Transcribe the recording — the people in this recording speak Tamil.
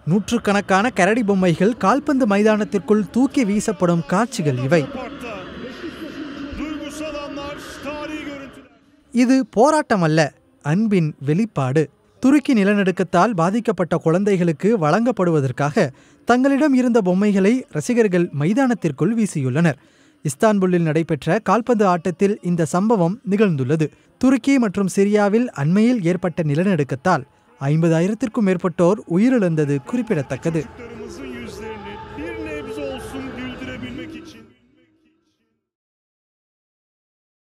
நூற்றுக்கணக்கான கரடி பொம்மைகள் கால்பந்து மைதானத்திற்குள் தூக்கி வீசப்படும் காட்சிகள் இவை Parkta. Duygusal anlar, tarihi görüntüler. இது போராட்டம் அல்ல அன்பின் வெளிப்பாடு துருக்கி நிலநடுக்கத்தால் பாதிக்கப்பட்ட குழந்தைகளுக்கு வழங்கப்படுவதற்காக தங்களிடம் இருந்த பொம்மைகளை ரசிகர்கள் மைதானத்திற்குள் வீசியுள்ளனர் இஸ்தான்புல்லில் நடைபெற்ற கால்பந்து ஆட்டத்தில் இந்த சம்பவம் நிகழ்ந்துள்ளது துருக்கி மற்றும் சிரியாவில் அண்மையில் ஏற்பட்ட நிலநடுக்கத்தால் ஐம்பதாயிரத்திற்கும் மேற்பட்டோர் உயிரிழந்தது குறிப்பிடத்தக்கது